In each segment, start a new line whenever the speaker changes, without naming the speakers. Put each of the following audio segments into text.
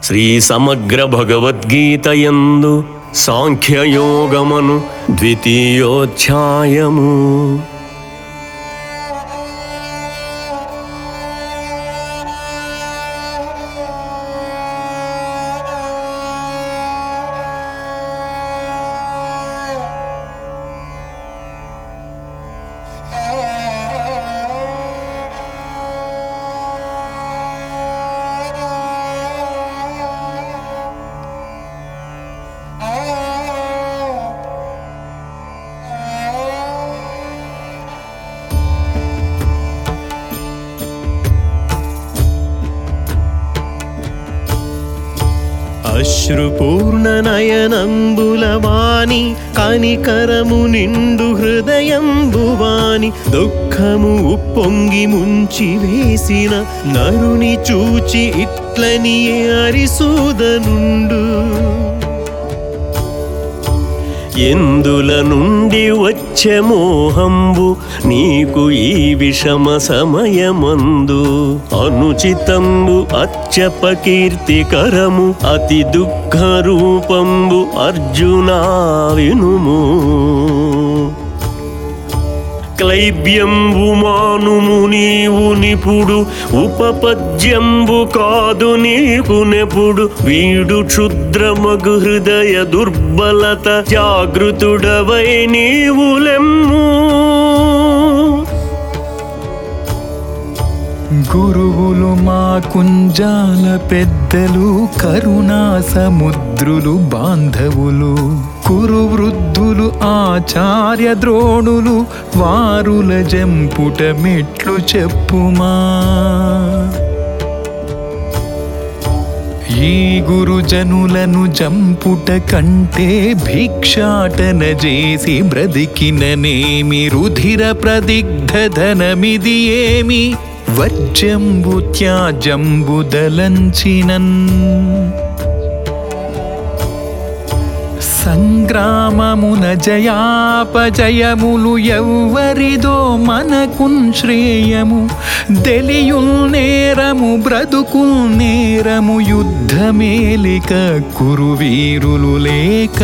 శ్రీ సమగ్ర భగవద్గీతయందు సాంఖ్యయోగమను ద్వితీయోధ్యాయము అశ్రుపూర్ణనయనంబులవాని కనికరము నిండు హృదయంబువాని దుఃఖము ఉప్పొంగి ముంచి వేసిన నరుని చూచి ఇట్లని అరిసూదనుండు ఎందుల నుండి వచ్చే మోహంబు నీకు ఈ విషమ సమయమందు అనుచితంబు అచ్చపకీర్తికరము అతి దుఃఖ రూపంబు అర్జునా వినుము క్లైబ్యంబు మానుము నీవు నిపుడు ఉపపద్యంబు కాదు నీకు నెపుడు వీడు క్షుద్రమగు హృదయ దుర్బలత జాగృతుడవై నీవులెమ్ము
గురువులు మా కుంజాల పెద్దలు కరుణా సముద్రులు బాంధవులు కురు వృద్ధులు ఆచార్య ద్రోణులు వారుల జంపుట మెట్లు చెప్పుమా ఈ గురుజనులను జంపుట కంటే భిక్షాటన చేసి బ్రతికిననేమి రుధిర ప్రదిగ్ధ ధనమిది ఏమి వజ్జంబు త్యాజంబు దలంచినన్ సంగ్రామమున జయాపజయములు ఎవ్వరిదో మనకున్ శ్రేయము దెలియుల్ నేరము బ్రతుకుల్ నేరము యుద్ధమేలిక కురువీరులు లేక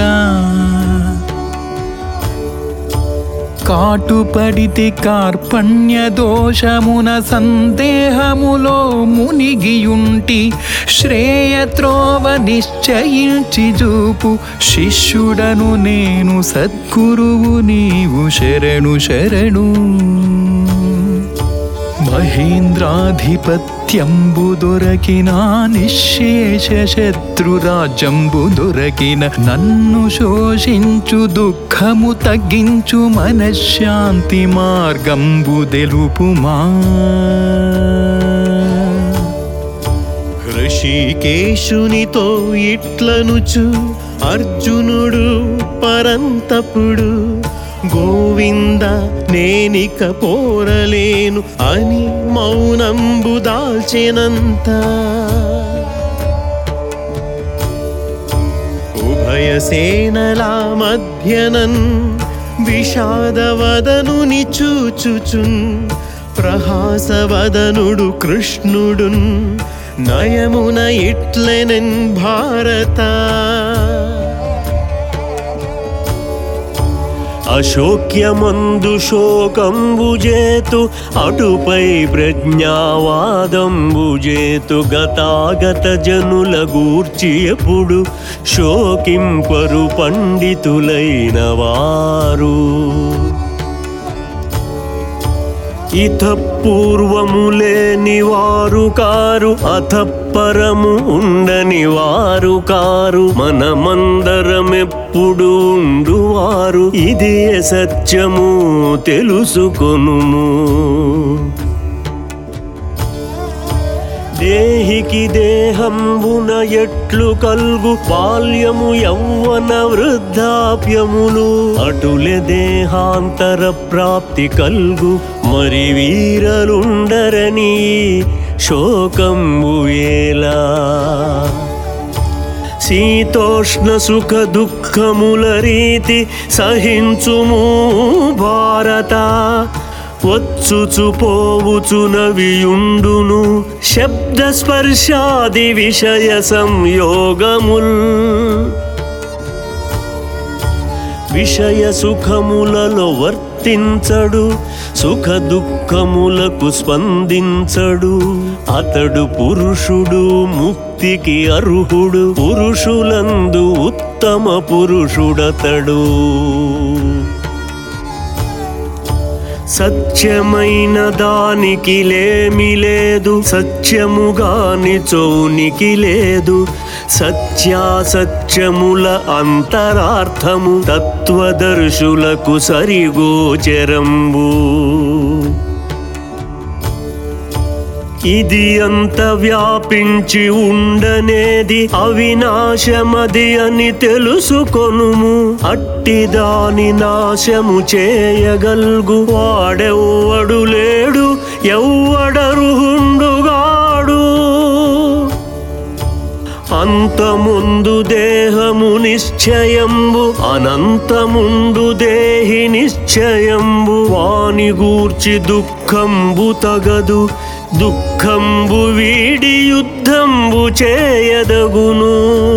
కాటుపడితి కార్పణ్య దోషమున సందేహములో మునిగియుంటి శ్రేయత్రోవ నిశ్చయించి చూపు శిష్యుడను నేను సద్గురువు నీవు శరణు శరణు మహేంద్రాధిపత్యంబు దొరకిన నిశేష శత్రురాజ్యంబు దొరకిన నన్ను శోషించు దుఃఖము తగ్గించు మనశ్శాంతి మార్గంబు తెలుపుమా
ఋషికేశునితో ఇట్లనుచు అర్జునుడు పరంతపుడు గోవింద నేనిక పోరలేను అని మౌనంబు దాల్చెనంత ఉభయ సేనల మధ్యనన్ విషాదవదనుని చూచుచున్ ప్రహాసవదనుడు కృష్ణుడున్ నయమున ఇట్లెనన్ భారత అశోక్యమందు శోకంబుజేతు అటుపై ప్రజ్ఞావాదంబుజేతు గతాగత జనుల గూర్చి ఎప్పుడు శోకింపరు పండితులైన వారు ఇత పూర్వములేని వారు కారు అథ పరము ఉండని వారు కారు మనమందరమెప్పుడు ఉండువారు ఇది సత్యము తెలుసుకొనుము దేహికి దేహంబున ఎట్లు కల్గు బాల్యము యౌవన వృద్ధాప్యములు అటులే దేహాంతర ప్రాప్తి కల్గు మరి వీరలుండరని శోకంబు ఎలా శీతోష్ణ సుఖ దుఃఖముల రీతి సహించుము భారత వచ్చుచు పోవుచునవియుండును శబ్ద స్పర్శాది విషయ సంయోగముల్ విషయ సుఖములలో వర్తించడు సుఖ దుఃఖములకు స్పందించడు అతడు పురుషుడు ముక్తికి అర్హుడు పురుషులందు ఉత్తమ పురుషుడతడు సత్యమైన దానికి లేమి లేదు సత్యముగాని చౌనికి లేదు సత్యాసత్యముల అంతరార్థము తత్వదర్శులకు సరిగోచరంబు ఇది అంత వ్యాపించి ఉండనేది అవినాశమది అని తెలుసుకొనుము అట్టి దాని నాశము చేయగల్గు వాడెవ్వడు లేడు ఎవ్వడరుహుండుగాడు అంతముందు దేహము నిశ్చయంబు అనంతముండు దేహి నిశ్చయంబు వాని గూర్చి దుఃఖంబు తగదు దుఃఖంబు వీడి యుద్ధంబు చేయదగును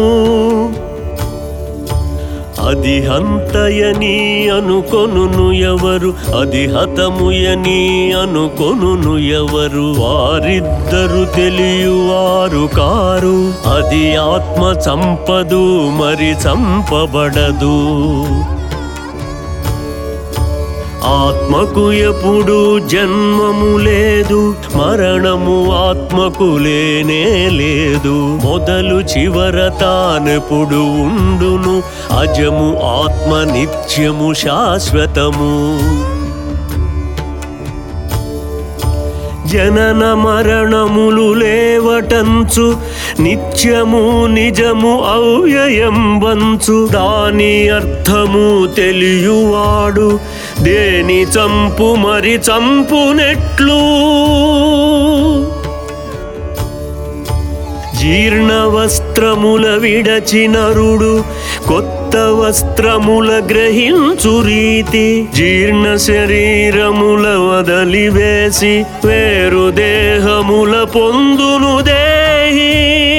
అది హంతయని అనుకొనును ఎవరు అది హతముయని అనుకొనును ఎవరు వారిద్దరు తెలియవారు కారు అది ఆత్మ చంపదు మరి చంపబడదు ఆత్మకు ఎప్పుడు జన్మము లేదు మరణము ఆత్మకు లేనే లేదు మొదలు చివర తానెప్పుడు ఉండును అజము ఆత్మ నిత్యము శాశ్వతము జనన మరణములు లేవటంచు నిత్యము నిజము అవ్యయం వంచు దాని అర్థము తెలియువాడు దేని చంపు మరి చంపునెట్లు జీర్ణ వస్త్రముల విడచినరుడు కొత్త వస్త్రముల గ్రహించు రీతి జీర్ణ శరీరముల వదలివేసి వేరు దేహముల పొందును దేహి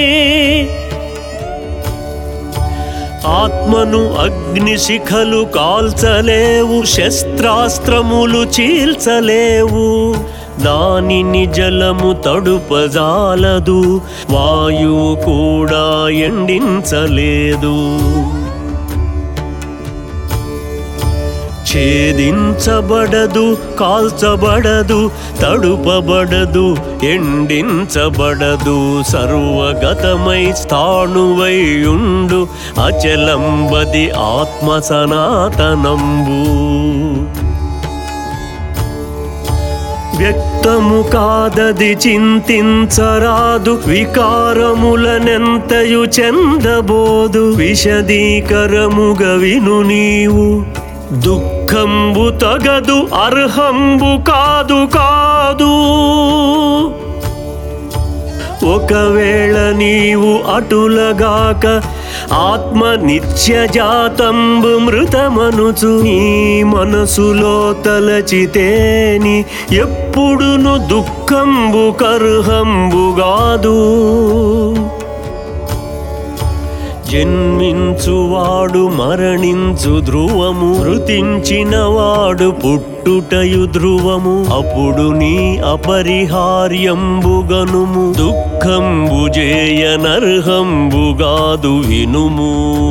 ఆత్మను అగ్ని శిఖలు కాల్చలేవు శస్త్రాస్త్రములు చీల్చలేవు దానిని జలము తడుపజాలదు వాయువు కూడా ఎండించలేదు ఛేదించబడదు కాల్చబడదు తడుపబడదు ఎండించబడదు సర్వగతమై స్థాణువై ఉండు అచలంబది ఆత్మ సనాతనంబు వ్యక్తము కాదది చింతించరాదు వికారములనెంతయు చెందబోదు విశదీకరముగ విను నీవు దుఃఖంబు తగదు అర్హంబు కాదు కాదు ఒకవేళ నీవు అటులగాక ఆత్మ నిత్యజాతంబు మృతమనుచు నీ మనసులో తలచితేని ఎప్పుడును దుఃఖంబు కర్హంబుగాదు జన్మించువాడు మరణించు ధ్రువము మృతించిన వాడు పుట్టుటయు ధ్రువము అప్పుడు నీ అపరిహార్యంబుగనుము దుఃఖంబు జేయనర్హంబుగాదు వినుము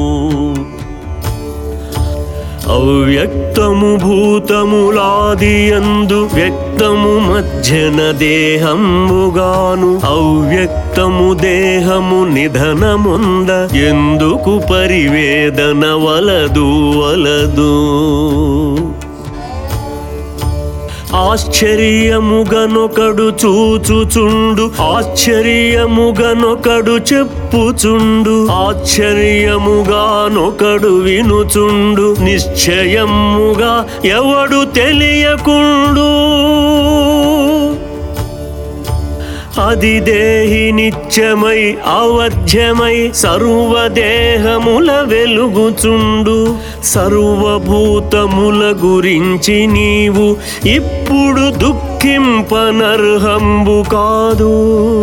అవ్యక్తము భూతములాది యందు వ్యక్తము మధ్యన దేహంబుగాను అవ్యక్తము దేహము నిధనముంద ఎందుకు పరివేదన వలదు వలదు ఆశ్చర్యముగనొకడు చూచుచుండు ఆశ్చర్యముగనొకడు చెప్పుచుండు ఆశ్చర్యముగానొకడు వినుచుండు నిశ్చయముగా ఎవడు తెలియకుండు అది దేహి నిత్యమై అవధ్యమై సర్వదేహముల వెలుగుచుండు సర్వభూతముల గురించి నీవు ఇప్పుడు దుఃఖింపనర్హంబు కాదు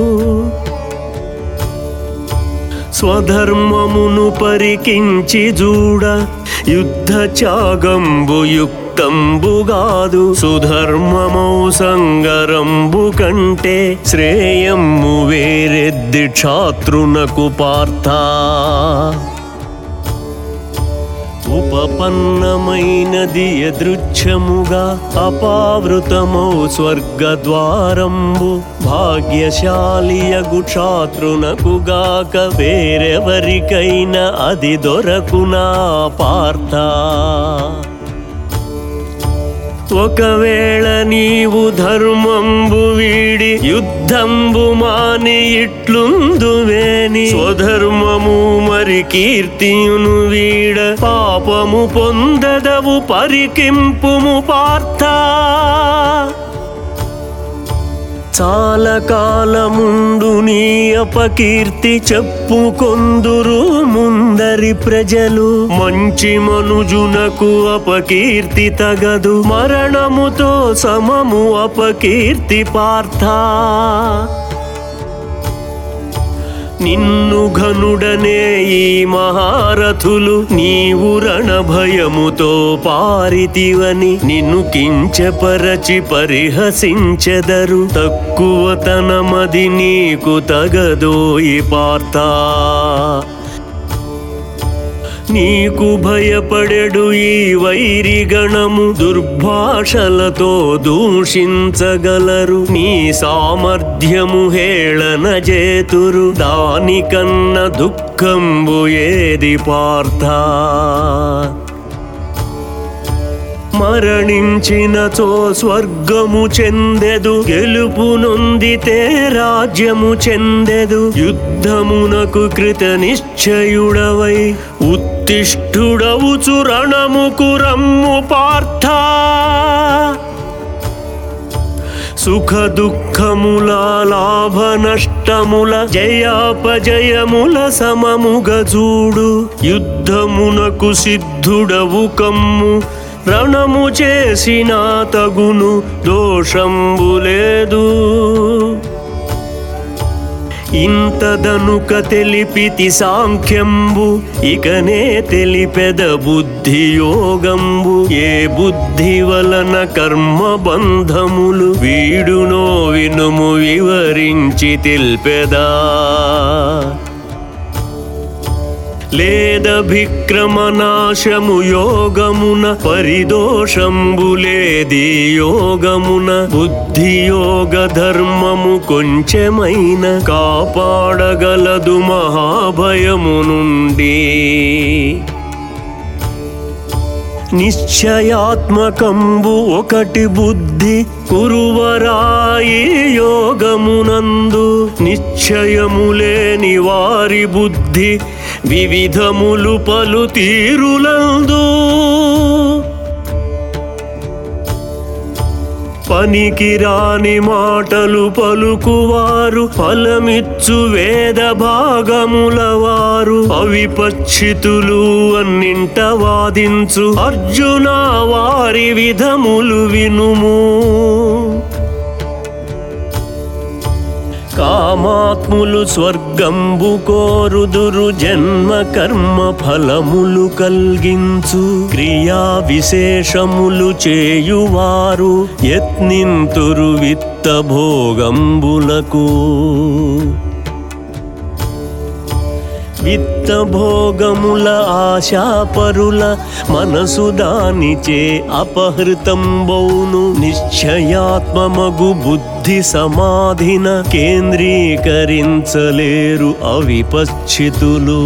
స్వధర్మమును పరికించి చూడ యుద్ధ త్యాగంబు యుక్తంబుగాదు సుధర్మమౌ సంగరంబు కంటే శ్రేయమ్ము వేరెద్ది క్షాత్రునకు పార్థ ఉపపన్నమైనది ఎదృచ్ఛముగా అపావృతమౌ స్వర్గద్వారంబు భాగ్యశాలియగు క్షాత్రునకు గాక వేరెవరికైనా అది దొరకునా పార్థ ఒకవేళ నీవు ధర్మంబు వీడి యుద్ధంబు మాని ఇట్లుందువేని స్వధర్మము మరి కీర్తియును వీడ పాపము పొందదవు పరికింపుము పార్థ చాలా కాలముండు నీ అపకీర్తి చెప్పుకొందురు ముందరి ప్రజలు మంచి మనుజునకు అపకీర్తి తగదు మరణముతో సమము అపకీర్తి పార్థ నిన్ను ఘనుడనే ఈ మహారథులు నీవు రణభయముతో పారితివని నిన్ను కించపరచి పరిహసించెదరు తక్కువ తనమది నీకు తగదోయి పార్థ నీకు భయపడెడు ఈ వైరి గణము దుర్భాషలతో దూషించగలరు నీ సామర్థ్యము హేళన చేతురు దానికన్న దుఃఖంబు ఏది పార్థ మరణించినచో స్వర్గము చెందెదు గెలుపు నొందితే రాజ్యము చెందెదు యుద్ధమునకు కృత నిశ్చయుడవై ఉత్తిష్ఠుడవుచు రణముకు రమ్ము పార్థ సుఖ దుఃఖముల లాభ నష్టముల జయాపజయముల సమముగ చూడు యుద్ధమునకు సిద్ధుడవు కమ్ము రణము చేసిన తగును దోషంబు లేదు ఇంతదనుక తెలిపితి సాంఖ్యంబు ఇకనే తెలిపెద బుద్ధి యోగంబు ఏ బుద్ధి వలన కర్మ బంధములు వీడునో వినుము వివరించి తెలిపెదా లేదభిక్రమనాశము యోగమున పరిదోషంబులేది యోగమున బుద్ధి యోగ ధర్మము కొంచెమైన కాపాడగలదు మహాభయము నుండి నిశ్చయాత్మకంబు ఒకటి బుద్ధి కురువరాయి యోగమునందు నిశ్చయములేని వారి బుద్ధి వివిధములు పలు తీరులందు పనికి రాని మాటలు పలుకువారు ఫలమిచ్చు వేద భాగముల వారు అవిపచ్చితులు అన్నింట వాదించు అర్జున వారి విధములు వినుము కామాత్ములు స్వర్గంబు కోరుదురు జన్మ కర్మ ఫలములు కల్గించు క్రియా విశేషములు చేయువారు యత్నింతురు విత్త భోగంబులకు విత్త భోగముల ఆశాపరుల మనసు దానిచే అపహృతం బౌను నిశ్చయాత్మమగు బుద్ధి సమాధిన కేంద్రీకరించలేరు అవిపశ్చితులు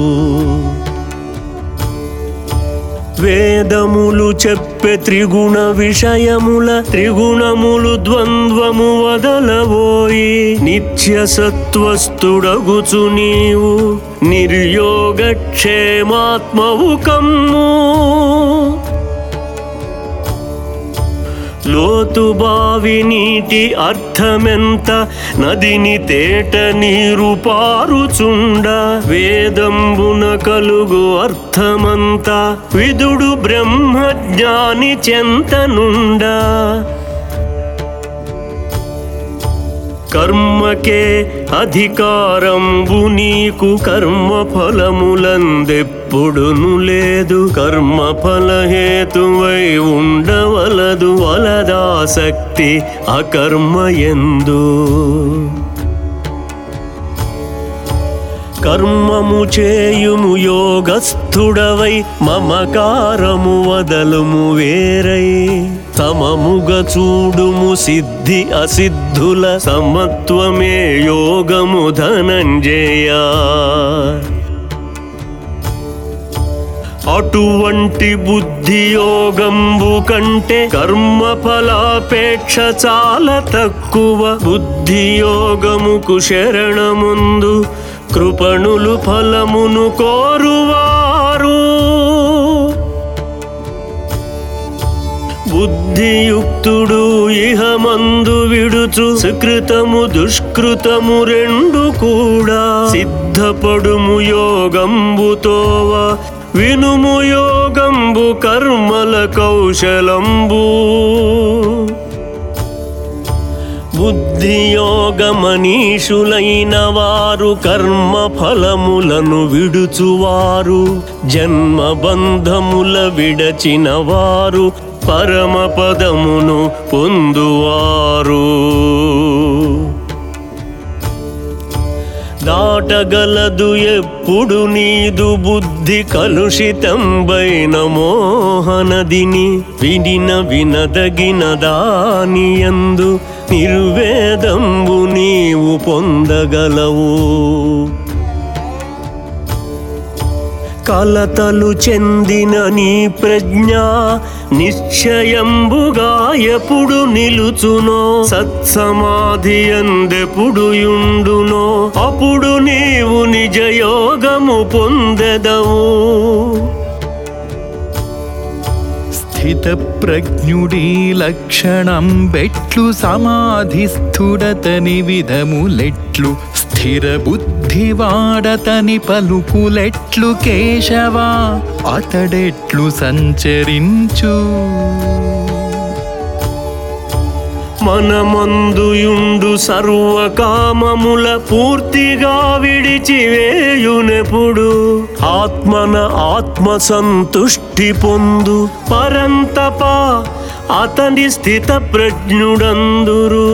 వేదములు చెప్పే త్రిగుణ విషయముల త్రిగుణములు ద్వంద్వము వదలబోయి నిత్య సత్వస్తుడగుచు నీవు నిర్యోగక్షేమాత్మవు కమ్ము లోతు బావి నీటి అర్థమెంత నదిని తేట నీరు పారుచుండ వేదంబున కలుగు అర్థమంతా విదుడు బ్రహ్మజ్ఞాని చెంతనుండా కర్మకే అధికారంబు నీకు కర్మ ఫలములందెప్పుడును లేదు కర్మ ఫలహేతువై ఉండవలదు వలదాసక్తి అకర్మ ఎందు కర్మము చేయుము యోగస్థుడవై మమకారము వదలుము వేరై సమముగ చూడుము సిద్ధి అసిద్ధుల సమత్వమే యోగము ధనంజయ అటువంటి బుద్ధి యోగంబు కంటే కర్మ ఫలాపేక్ష చాలా తక్కువ బుద్ధి యోగముకు శరణముందు కృపణులు ఫలమును కోరువారు బుద్ధియుక్తుడు ఇహమందు విడుచు సుకృతము దుష్కృతము రెండు కూడా సిద్ధపడుము యోగంబుతోవ వినుము యోగంబు కర్మల కౌశలంబు బుద్ధియోగమనీషులైన వారు కర్మ ఫలములను విడుచువారు జన్మ బంధముల విడచిన వారు పరమ పదమును పొందువారు దాటగలదు ఎప్పుడు నీదు బుద్ధి కలుషితంబైన మోహనదిని వినిన వినదగిన దానియందు నిర్వేదంబు నీవు పొందగలవు కలతలు చెందిన నీ ప్రజ్ఞ నిశ్చయంబుగా ఎప్పుడు నిలుచునో సత్సమాధి అందెప్పుడు యుండునో అప్పుడు నీవు నిజయోగము పొందెదవు
స్థిత ప్రజ్ఞుడి లక్షణం బెట్లు సమాధిస్థుడతని విధములెట్లు స్థిర బుద్ధివాడతని పలుకులెట్లు కేశవా అతడెట్లు సంచరించు
మనమందుయుండు సర్వకామముల పూర్తిగా విడిచివేయునెప్పుడు ఆత్మన ఆత్మ సంతుష్టి పొందు పరంతప అతని స్థిత ప్రజ్ఞుడందురు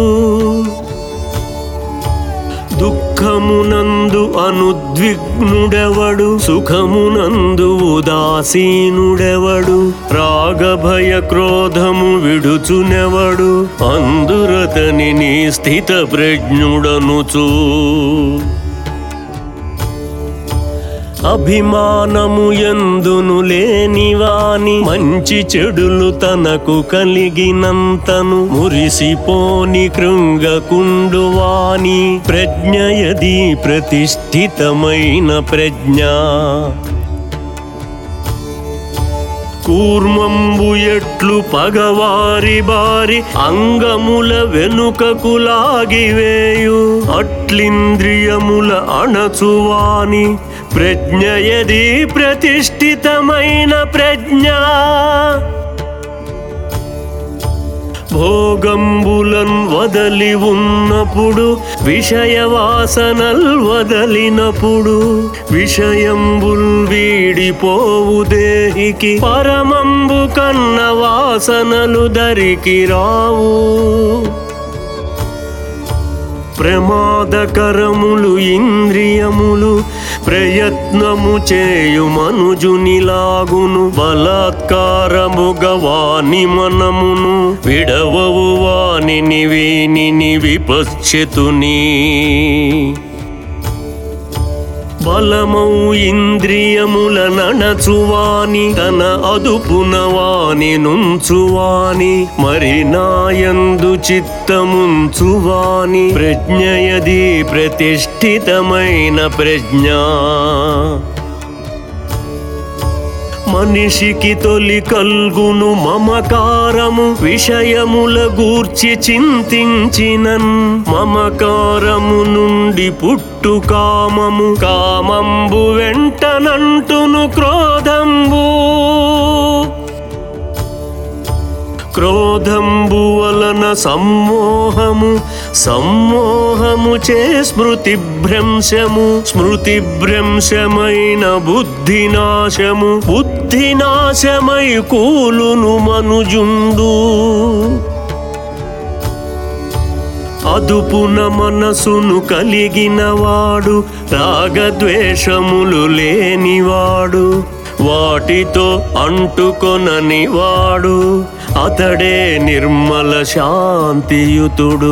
దుఃఖమునందు అనుద్విగ్నుడెవడు సుఖమునందు ఉదాసీనుడెవడు రాగభయ క్రోధము విడుచునెవడు అందురతని నీ స్థిత ప్రజ్ఞుడనుచూ అభిమానము ఎందును లేనివాని మంచి చెడులు తనకు కలిగినంతను మురిసిపోని కృంగకుండు వాని ప్రజ్ఞయది ప్రతిష్ఠితమైన ప్రజ్ఞ కూర్మంబు ఎట్లు పగవారి బారి అంగముల వెనుకకు లాగివేయు అట్లింద్రియముల అణచువాని ప్రజ్ఞయది ప్రతిష్ఠితమైన ప్రజ్ఞ భోగంబులన్ వదలి ఉన్నప్పుడు విషయ వాసనల్ వదలినప్పుడు విషయంబుల్ వీడిపోవు దేహికి పరమంబు కన్న వాసనలు దరికి రావు ప్రమాదకరములు ఇంద్రియములు ప్రయత్నము చేయు మనుజునిలాగును బలాత్కారముగ వాని మనమును విడవవు వానిని వీనిని విపశ్చతుని బలమౌ ఇంద్రియముల నడచువాని తన అదుపున వాని నుంచువాని మరి నాయందు చిత్తముంచువాని ప్రజ్ఞయది ప్రతిష్ఠితమైన ప్రజ్ఞ మనిషికి తొలి కల్గును మమకారము విషయముల గూర్చి చింతించినన్ మమకారము నుండి పుట్టు కామము కామంబు వెంటనంటును క్రోధంబు క్రోధంబు వలన సమ్మోహము సమ్మోహము చే స్మృతి భ్రంశము స్మృతి భ్రంశమైన బుద్ధి నాశము బుద్ధి నాశమై కూలును మనుజుండు అదుపున మనసును కలిగిన వాడు రాగద్వేషములు లేనివాడు వాటితో అంటుకొనని వాడు అతడే నిర్మల శాంతియుతుడు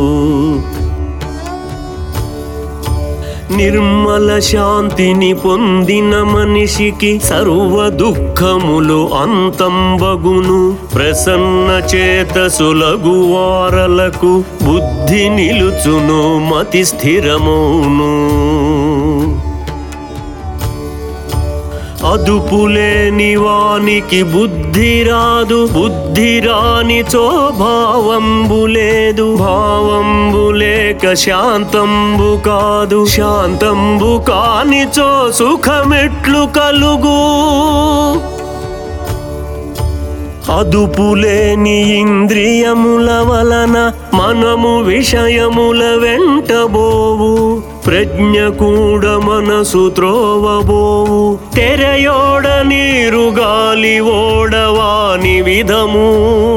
నిర్మల శాంతిని పొందిన మనిషికి సర్వ దుఃఖములు అంతంబగును ప్రసన్న చేతసులగు వారలకు బుద్ధి నిలుచును మతి స్థిరమౌను అదుపులేని వానికి బుద్ధి రాదు బుద్ధి రానిచో భావంబు లేదు భావంబు లేక శాంతంబు కాదు శాంతంబు కానిచో సుఖమెట్లు కలుగు అదుపులేని ఇంద్రియముల వలన మనము విషయముల వెంటబోవు ప్రజ్ఞ కూడా మనసు త్రోవబోవు తెరయోడ నీరు గాలి ఓడవాని విధము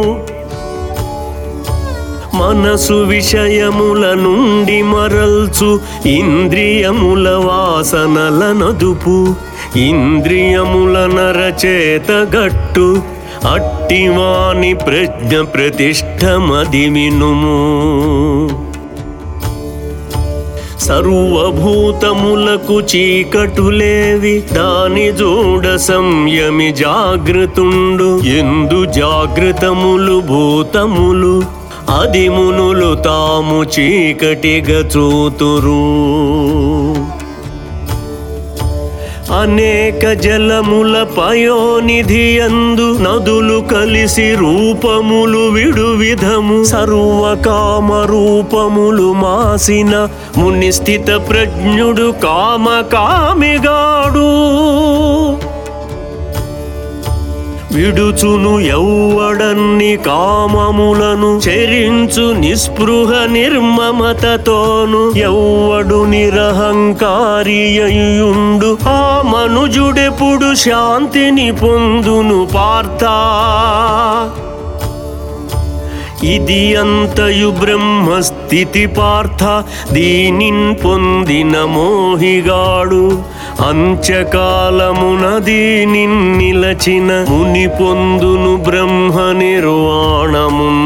మనసు విషయముల నుండి మరల్చు ఇంద్రియముల వాసనల నదుపు ఇంద్రియముల నరచేత గట్టు అట్టివాని ప్రజ్ఞ ప్రతిష్టమది వినుము సర్వభూతములకు చీకటులేవి దాని జోడ సంయమి జాగృతుండు ఎందు జాగృతములు భూతములు అదిమునులు తాము చీకటిగా చూతురు అనేక జలముల పయోనిధి అందు నదులు కలిసి రూపములు విడు విధము సర్వకామ రూపములు మాసిన ముని స్థిత ప్రజ్ఞుడు కామ కామిగాడు విడుచును ఎవ్వడన్ని కామములను చెరించు నిస్పృహ నిర్మమతతోను ఎవ్వడు నిరహంకారి అయ్యుండు ఆ మనుజుడెప్పుడు శాంతిని పొందును పార్థా ఇది అంతయు బ్రహ్మస్థితి పార్థ దీనిన్ పొందిన మోహిగాడు అంత్యకాలమున దీనిన్ నిలచిన ముని పొందును బ్రహ్మ నిర్వాణమున్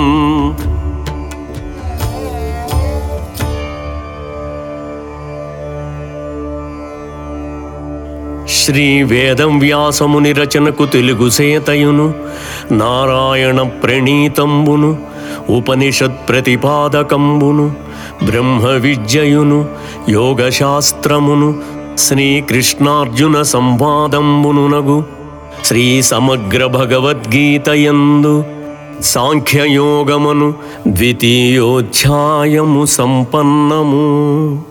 శ్రీ వేదం వ్యాసముని రచనకు తెలుగు సేతయును నారాయణ ప్రణీతంబును ఉపనిషత్ ప్రతిపాదకంబును బ్రహ్మ విద్యయును యోగశాస్త్రమును శ్రీకృష్ణార్జున సంవాదంబునునగు శ్రీ సమగ్ర భగవద్గీతయందు సాంఖ్యయోగమును ద్వితీయోధ్యాయము సంపన్నము